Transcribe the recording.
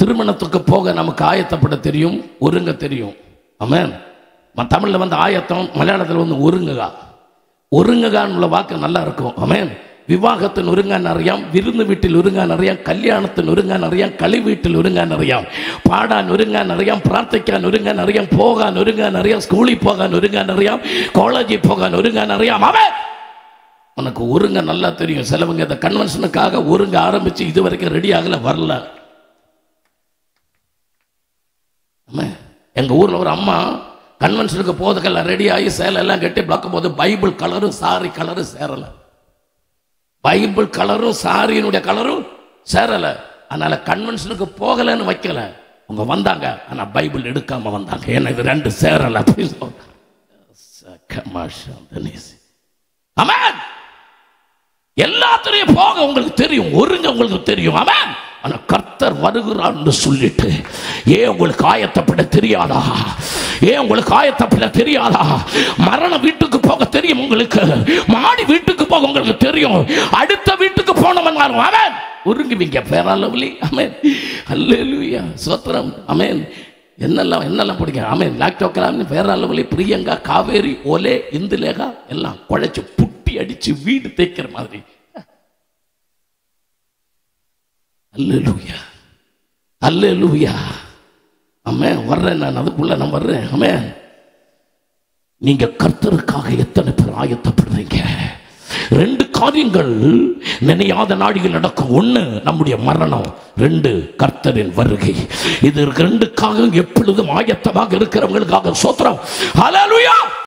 திருமணத்துக்கு போக நமக்கு ஆயத்தப்பட தெரியும் ஒருங்க தெரியும் ஆமென் ம- தமிழ்ல வந்து ஆயத்தம் மலையாளத்தில் வந்து ஒருங்குகா ஒருங்குகான்னு உள்ள வாக்கு நல்லா இருக்கும் ஆமென் விவாகத்தின் ஒருங்கான் அறியாம் விருந்து வீட்டில் ஒருங்கான் அறியாம் கல்யாணத்தின் ஒருங்கான் அறியாம் களி வீட்டில் ஒருங்கான் அறியாம் பாடான் ஒருங்கான் அறியாம் பிரார்த்திக்கான் ஒருங்கான் அறியாம் போகான் ஒருங்கான் அறியாம் ஸ்கூலில் போகான் ஒருங்கான் அறியாம் காலேஜில் போகான் ஒருங்கான் அறியாம் அவன் உனக்கு ஒருங்க நல்லா தெரியும் சிலவங்க இந்த கன்வென்ஷனுக்காக ஒருங்க ஆரம்பிச்சு இது வரைக்கும் ரெடி ஆகல வரல ஆமா. எங்க ஊர்ல ஒரு அம்மா கன்வென்ஷனுக்கு போதுக்கெல்லாம் ரெடி ஆகி சேலை எல்லாம் கட்டி பார்க்கும் போது பைபிள் கலரும் சாரி கலரும் சேரல பைபிள் கலரும் சாரியினுடைய கலரும் சேரல அதனால கன்வென்ஷனுக்கு போகலைன்னு வைக்கல அவங்க வந்தாங்க ஆனா பைபிள் எடுக்காம வந்தாங்க ஏன்னா இது ரெண்டு சேரல அப்படின்னு சொல்றாங்க. சக்கமாஷா தனேசி. ஆமென் எல்லாத்துலயும் போக உங்களுக்கு தெரியும் ஒருங்க உங்களுக்கு தெரியும் அவன் ஆனா கர்த்தர் வருகிறான்னு சொல்லிட்டு ஏன் உங்களுக்கு ஆயத்தப்பட தெரியாதா ஏன் உங்களுக்கு ஆயத்தப்பட தெரியாதா மரண வீட்டுக்கு போக தெரியும் உங்களுக்கு மாடி வீட்டுக்கு போக உங்களுக்கு தெரியும் அடுத்த வீட்டுக்கு போனவன் அவன் ஒருங்குவீங்க பேராலவலி அமேன் அல்லேலூயா சோத்திரம் அமேன் என்னெல்லாம் என்னெல்லாம் பிடிக்கும் அமேன் லாக்டோகிராம் பேராலவலி பிரியங்கா காவேரி ஓலே இந்துலேகா எல்லாம் குழைச்சு புட்டி அடிச்சு வீடு தேய்க்கிற மாதிரி அல்லேலூயா அல்லேலூயா அம்மே வர்றேன் நான் அதுக்குள்ள நான் வர்றேன் அம்மே நீங்க கர்த்தருக்காக எத்தனை பேர் ஆயத்தப்படுறீங்க ரெண்டு காரியங்கள் நினையாத நாடிகள் நடக்கும் ஒண்ணு நம்முடைய மரணம் ரெண்டு கர்த்தரின் வருகை இது ரெண்டுக்காக எப்பொழுதும் ஆயத்தமாக இருக்கிறவங்களுக்காக சோத்திரம் ஹalleluya